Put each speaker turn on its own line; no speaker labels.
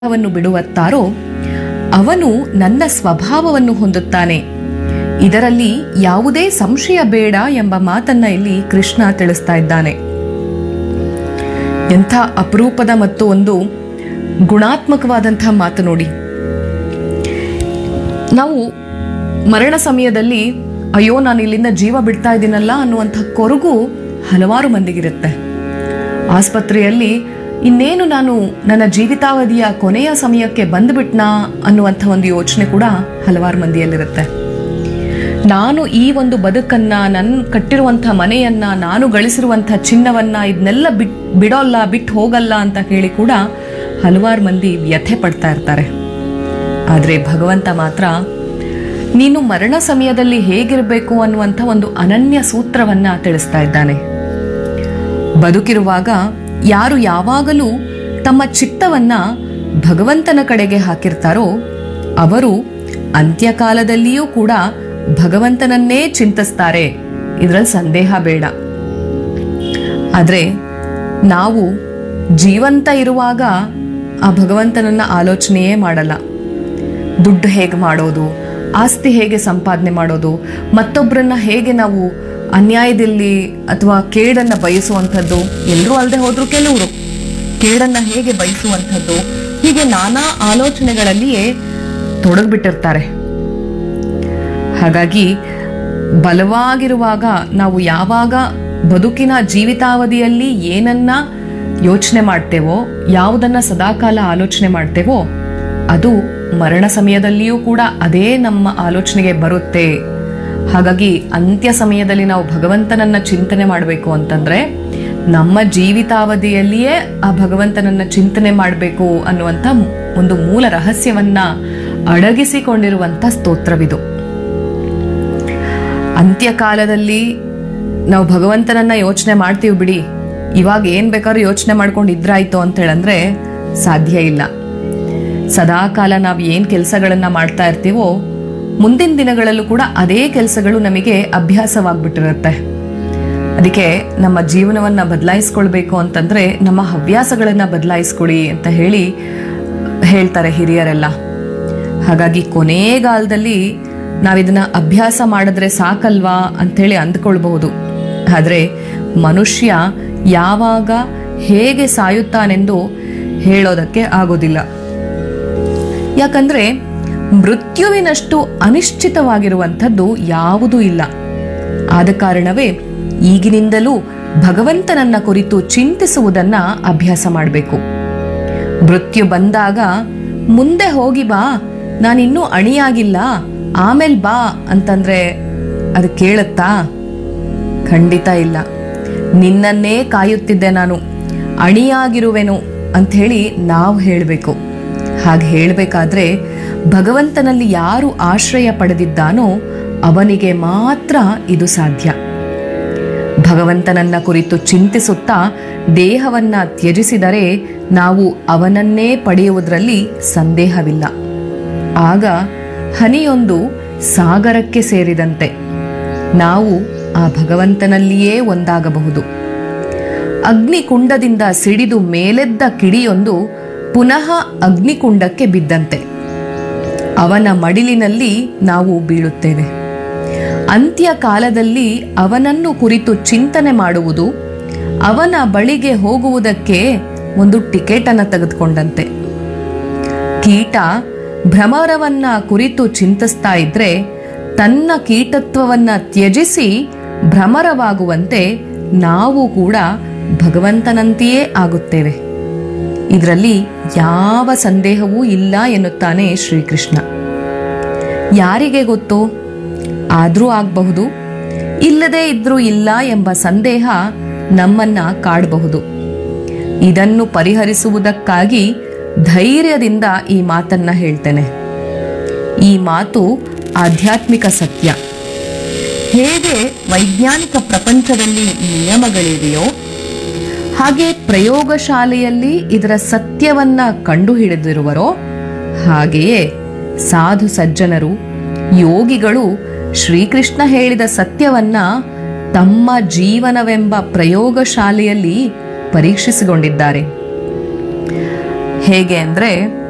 ವನ್ನು ಬಿಡುವತ್ತಾರೋ ಅವನು ನನ್ನ ಸ್ವಭಾವವನ್ನು ಹೊಂದುತ್ತಾನೆ ಇದರಲ್ಲಿ ಯಾವುದೇ ಸಂಶಯ ಬೇಡ ಎಂಬ ಮಾತನ್ನ ಇಲ್ಲಿ ಕೃಷ್ಣ ತಿಳಿಸ್ತಾ ಇದ್ದಾನೆ ಎಂಥ ಅಪರೂಪದ ಮತ್ತು ಒಂದು ಗುಣಾತ್ಮಕವಾದಂತಹ ಮಾತು ನೋಡಿ ನಾವು ಮರಣ ಸಮಯದಲ್ಲಿ ಅಯ್ಯೋ ನಾನು ಇಲ್ಲಿಂದ ಜೀವ ಬಿಡ್ತಾ ಇದ್ದೀನಲ್ಲ ಅನ್ನುವಂಥ ಕೊರಗು ಹಲವಾರು ಮಂದಿಗಿರುತ್ತೆ ಆಸ್ಪತ್ರೆಯಲ್ಲಿ ಇನ್ನೇನು ನಾನು ನನ್ನ ಜೀವಿತಾವಧಿಯ ಕೊನೆಯ ಸಮಯಕ್ಕೆ ಬಂದುಬಿಟ್ನಾ ಅನ್ನುವಂಥ ಒಂದು ಯೋಚನೆ ಕೂಡ ಹಲವಾರು ಮಂದಿಯಲ್ಲಿರುತ್ತೆ ನಾನು ಈ ಒಂದು ಬದುಕನ್ನ ನನ್ನ ಕಟ್ಟಿರುವಂಥ ಮನೆಯನ್ನ ನಾನು ಗಳಿಸಿರುವಂಥ ಚಿನ್ನವನ್ನ ಇದನ್ನೆಲ್ಲ ಬಿಟ್ ಬಿಡೋಲ್ಲ ಬಿಟ್ಟು ಹೋಗಲ್ಲ ಅಂತ ಹೇಳಿ ಕೂಡ ಹಲವಾರು ಮಂದಿ ವ್ಯಥೆ ಪಡ್ತಾ ಇರ್ತಾರೆ ಆದರೆ ಭಗವಂತ ಮಾತ್ರ ನೀನು ಮರಣ ಸಮಯದಲ್ಲಿ ಹೇಗಿರಬೇಕು ಅನ್ನುವಂಥ ಒಂದು ಅನನ್ಯ ಸೂತ್ರವನ್ನ ತಿಳಿಸ್ತಾ ಇದ್ದಾನೆ ಬದುಕಿರುವಾಗ ಯಾರು ಯಾವಾಗಲೂ ತಮ್ಮ ಚಿತ್ತವನ್ನ ಭಗವಂತನ ಕಡೆಗೆ ಹಾಕಿರ್ತಾರೋ ಅವರು ಅಂತ್ಯಕಾಲದಲ್ಲಿಯೂ ಕೂಡ ಭಗವಂತನನ್ನೇ ಚಿಂತಿಸ್ತಾರೆ ಇದರಲ್ಲಿ ಸಂದೇಹ ಬೇಡ ಆದರೆ ನಾವು ಜೀವಂತ ಇರುವಾಗ ಆ ಭಗವಂತನನ್ನ ಆಲೋಚನೆಯೇ ಮಾಡಲ್ಲ ದುಡ್ಡು ಹೇಗೆ ಮಾಡೋದು ಆಸ್ತಿ ಹೇಗೆ ಸಂಪಾದನೆ ಮಾಡೋದು ಮತ್ತೊಬ್ಬರನ್ನ ಹೇಗೆ ನಾವು ಅನ್ಯಾಯದಲ್ಲಿ ಅಥವಾ ಕೇಡನ್ನ ಬಯಸುವಂಥದ್ದು ಎಲ್ಲರೂ ಅಲ್ಲದೆ ಹೋದ್ರು ಕೆಲವರು ಕೇಡನ್ನ ಹೇಗೆ ಬಯಸುವಂಥದ್ದು ಹೀಗೆ ನಾನಾ ಆಲೋಚನೆಗಳಲ್ಲಿಯೇ ತೊಡಗ್ಬಿಟ್ಟಿರ್ತಾರೆ ಹಾಗಾಗಿ ಬಲವಾಗಿರುವಾಗ ನಾವು ಯಾವಾಗ ಬದುಕಿನ ಜೀವಿತಾವಧಿಯಲ್ಲಿ ಏನನ್ನ ಯೋಚನೆ ಮಾಡ್ತೇವೋ ಯಾವುದನ್ನ ಸದಾಕಾಲ ಆಲೋಚನೆ ಮಾಡ್ತೇವೋ ಅದು ಮರಣ ಸಮಯದಲ್ಲಿಯೂ ಕೂಡ ಅದೇ ನಮ್ಮ ಆಲೋಚನೆಗೆ ಬರುತ್ತೆ ಹಾಗಾಗಿ ಅಂತ್ಯ ಸಮಯದಲ್ಲಿ ನಾವು ಭಗವಂತನನ್ನ ಚಿಂತನೆ ಮಾಡಬೇಕು ಅಂತಂದ್ರೆ ನಮ್ಮ ಜೀವಿತಾವಧಿಯಲ್ಲಿಯೇ ಆ ಭಗವಂತನನ್ನ ಚಿಂತನೆ ಮಾಡಬೇಕು ಅನ್ನುವಂಥ ಒಂದು ಮೂಲ ರಹಸ್ಯವನ್ನ ಅಡಗಿಸಿಕೊಂಡಿರುವಂಥ ಸ್ತೋತ್ರವಿದು ಅಂತ್ಯಕಾಲದಲ್ಲಿ ನಾವು ಭಗವಂತನನ್ನ ಯೋಚನೆ ಮಾಡ್ತೀವಿ ಬಿಡಿ ಇವಾಗ ಏನ್ ಬೇಕಾದ್ರೂ ಯೋಚನೆ ಮಾಡ್ಕೊಂಡು ಇದ್ರಾಯ್ತು ಅಂತ ಹೇಳಂದ್ರೆ ಸಾಧ್ಯ ಇಲ್ಲ ಸದಾಕಾಲ ನಾವು ಏನ್ ಕೆಲಸಗಳನ್ನ ಮಾಡ್ತಾ ಇರ್ತೀವೋ ಮುಂದಿನ ದಿನಗಳಲ್ಲೂ ಕೂಡ ಅದೇ ಕೆಲಸಗಳು ನಮಗೆ ಅಭ್ಯಾಸವಾಗ್ಬಿಟ್ಟಿರುತ್ತೆ ಅದಕ್ಕೆ ನಮ್ಮ ಜೀವನವನ್ನ ಬದಲಾಯಿಸ್ಕೊಳ್ಬೇಕು ಅಂತಂದ್ರೆ ನಮ್ಮ ಹವ್ಯಾಸಗಳನ್ನ ಬದಲಾಯಿಸ್ಕೊಳ್ಳಿ ಅಂತ ಹೇಳಿ ಹೇಳ್ತಾರೆ ಹಿರಿಯರೆಲ್ಲ ಹಾಗಾಗಿ ಕೊನೆಗಾಲದಲ್ಲಿ ನಾವಿದನ್ನ ಅಭ್ಯಾಸ ಮಾಡಿದ್ರೆ ಸಾಕಲ್ವಾ ಅಂಥೇಳಿ ಅಂದ್ಕೊಳ್ಬಹುದು ಆದರೆ ಮನುಷ್ಯ ಯಾವಾಗ ಹೇಗೆ ಸಾಯುತ್ತಾನೆಂದು ಹೇಳೋದಕ್ಕೆ ಆಗೋದಿಲ್ಲ ಯಾಕಂದ್ರೆ ಮೃತ್ಯುವಿನಷ್ಟು ಅನಿಶ್ಚಿತವಾಗಿರುವಂಥದ್ದು ಯಾವುದೂ ಇಲ್ಲ ಆದ ಕಾರಣವೇ ಈಗಿನಿಂದಲೂ ಭಗವಂತನನ್ನ ಕುರಿತು ಚಿಂತಿಸುವುದನ್ನ ಅಭ್ಯಾಸ ಮಾಡಬೇಕು ಮೃತ್ಯು ಬಂದಾಗ ಮುಂದೆ ಹೋಗಿ ಬಾ ನಾನಿನ್ನೂ ಅಣಿಯಾಗಿಲ್ಲ ಆಮೇಲೆ ಬಾ ಅಂತಂದ್ರೆ ಅದು ಕೇಳುತ್ತಾ ಖಂಡಿತ ಇಲ್ಲ ನಿನ್ನನ್ನೇ ಕಾಯುತ್ತಿದ್ದೆ ನಾನು ಅಣಿಯಾಗಿರುವೆನು ಅಂಥೇಳಿ ನಾವು ಹೇಳಬೇಕು ಹಾಗೆ ಹೇಳಬೇಕಾದ್ರೆ ಭಗವಂತನಲ್ಲಿ ಯಾರು ಆಶ್ರಯ ಪಡೆದಿದ್ದಾನೋ ಅವನಿಗೆ ಮಾತ್ರ ಇದು ಸಾಧ್ಯ ಭಗವಂತನನ್ನ ಕುರಿತು ಚಿಂತಿಸುತ್ತಾ ದೇಹವನ್ನ ತ್ಯಜಿಸಿದರೆ ನಾವು ಅವನನ್ನೇ ಪಡೆಯುವುದರಲ್ಲಿ ಸಂದೇಹವಿಲ್ಲ ಆಗ ಹನಿಯೊಂದು ಸಾಗರಕ್ಕೆ ಸೇರಿದಂತೆ ನಾವು ಆ ಭಗವಂತನಲ್ಲಿಯೇ ಒಂದಾಗಬಹುದು ಅಗ್ನಿಕುಂಡದಿಂದ ಸಿಡಿದು ಮೇಲೆದ್ದ ಕಿಡಿಯೊಂದು ಪುನಃ ಅಗ್ನಿಕುಂಡಕ್ಕೆ ಬಿದ್ದಂತೆ ಅವನ ಮಡಿಲಿನಲ್ಲಿ ನಾವು ಬೀಳುತ್ತೇವೆ ಅಂತ್ಯ ಕಾಲದಲ್ಲಿ ಅವನನ್ನು ಕುರಿತು ಚಿಂತನೆ ಮಾಡುವುದು ಅವನ ಬಳಿಗೆ ಹೋಗುವುದಕ್ಕೆ ಒಂದು ಟಿಕೆಟ್ ಅನ್ನು ತೆಗೆದುಕೊಂಡಂತೆ ಕೀಟ ಭ್ರಮರವನ್ನ ಕುರಿತು ಚಿಂತಿಸ್ತಾ ಇದ್ರೆ ತನ್ನ ಕೀಟತ್ವವನ್ನ ತ್ಯಜಿಸಿ ಭ್ರಮರವಾಗುವಂತೆ ನಾವು ಕೂಡ ಭಗವಂತನಂತೆಯೇ ಆಗುತ್ತೇವೆ ಇದರಲ್ಲಿ ಯಾವ ಸಂದೇಹವೂ ಇಲ್ಲ ಎನ್ನುತ್ತಾನೆ ಶ್ರೀಕೃಷ್ಣ ಯಾರಿಗೆ ಗೊತ್ತು ಆದ್ರೂ ಆಗಬಹುದು ಇಲ್ಲದೇ ಇದ್ರೂ ಇಲ್ಲ ಎಂಬ ಸಂದೇಹ ನಮ್ಮನ್ನ ಕಾಡಬಹುದು ಇದನ್ನು ಪರಿಹರಿಸುವುದಕ್ಕಾಗಿ ಧೈರ್ಯದಿಂದ ಈ ಮಾತನ್ನ ಹೇಳ್ತೇನೆ ಈ ಮಾತು ಆಧ್ಯಾತ್ಮಿಕ ಸತ್ಯ ಹೇಗೆ ವೈಜ್ಞಾನಿಕ ಪ್ರಪಂಚದಲ್ಲಿ ನಿಯಮಗಳಿವೆಯೋ ಹಾಗೆ ಪ್ರಯೋಗಶಾಲೆಯಲ್ಲಿ ಇದರ ಸತ್ಯವನ್ನ ಕಂಡುಹಿಡಿದಿರುವರೋ ಹಾಗೆಯೇ ಸಾಧು ಸಜ್ಜನರು ಯೋಗಿಗಳು ಶ್ರೀಕೃಷ್ಣ ಹೇಳಿದ ಸತ್ಯವನ್ನ ತಮ್ಮ ಜೀವನವೆಂಬ ಪ್ರಯೋಗಶಾಲೆಯಲ್ಲಿ ಪರೀಕ್ಷಿಸಿಕೊಂಡಿದ್ದಾರೆ ಹೇಗೆ ಅಂದ್ರೆ